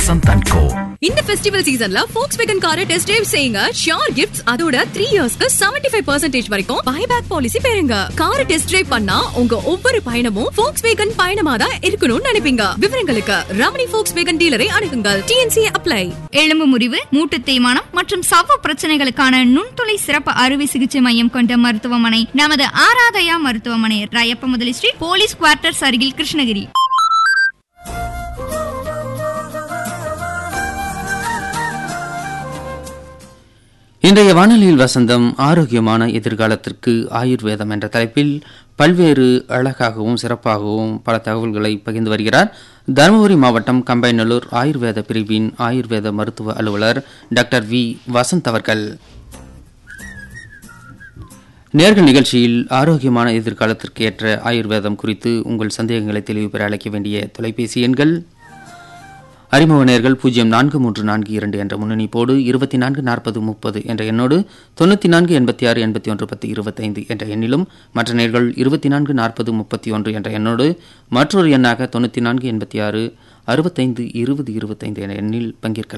Vasanth and கோ இந்த festival சீசன்ல Volkswagen காரை டெஸ்ட் டிரைவ் செய்யுங்க ஷியோர் கிஃப்ட்ஸ் அதோட த்ரீ இயர்ஸ்க்கு செவன்டி ஃபைவ் பர்சன்டேஜ் வரைக்கும் பைபேக் பாலிசி பெறுங்க காரை டெஸ்ட் டிரைவ் பண்ணா உங்க ஒவ்வொரு பயணமும் ஃபோக்ஸ் வேகன் பயணமா தான் இருக்கணும்னு நினைப்பீங்க விவரங்களுக்கு ரமணி ஃபோக்ஸ் வேகன் டீலரை அணுகுங்கள் டிஎன்சி அப்ளை எலும்பு முறிவு மூட்டு தேய்மானம் மற்றும் சவ்வு பிரச்சனைகளுக்கான நுண்துளை சிறப்பு அறுவை சிகிச்சை மையம் கொண்ட மருத்துவமனை நமது ஆராதயா மருத்துவமனை ராயப்ப முதலி ஸ்ட்ரீட் போலீஸ் குவார்ட்டர்ஸ் அருகில் கிருஷ்ணகிரி இன்றைய வானொலியில் வசந்தம் ஆரோக்கியமான எதிர்காலத்திற்கு ஆயுர்வேதம் என்ற தலைப்பில் பல்வேறு அழகாகவும் சிறப்பாகவும் பல தகவல்களை பகிர்ந்து வருகிறார் தருமபுரி மாவட்டம் கம்பைநல்லூர் ஆயுர்வேத பிரிவின் ஆயுர்வேத மருத்துவ அலுவலர் டாக்டர் வி வசந்த் அவர்கள் நேர்கள் நிகழ்ச்சியில் ஆரோக்கியமான எதிர்காலத்திற்கு ஏற்ற ஆயுர்வேதம் குறித்து உங்கள் சந்தேகங்களை தெளிவு பெற அழைக்க வேண்டிய தொலைபேசி எண்கள் அறிமுக நேர்கள் பூஜ்ஜியம் நான்கு மூன்று நான்கு இரண்டு என்ற முன்னணிப்போடு இருபத்தி நான்கு நாற்பது முப்பது என்ற எண்ணோடு தொண்ணூற்றி நான்கு எண்பத்தி ஆறு எண்பத்தி ஒன்று பத்து இருபத்தைந்து என்ற எண்ணிலும் மற்ற நேர்கள் இருபத்தி நான்கு நாற்பது முப்பத்தி ஒன்று என்ற எண்ணோடு மற்றொரு எண்ணாக தொண்ணூற்றி நான்கு எண்பத்தி ஆறு அறுபத்தைந்து இருபது இருபத்தைந்து என்ற எண்ணில் பங்கேற்கலாம்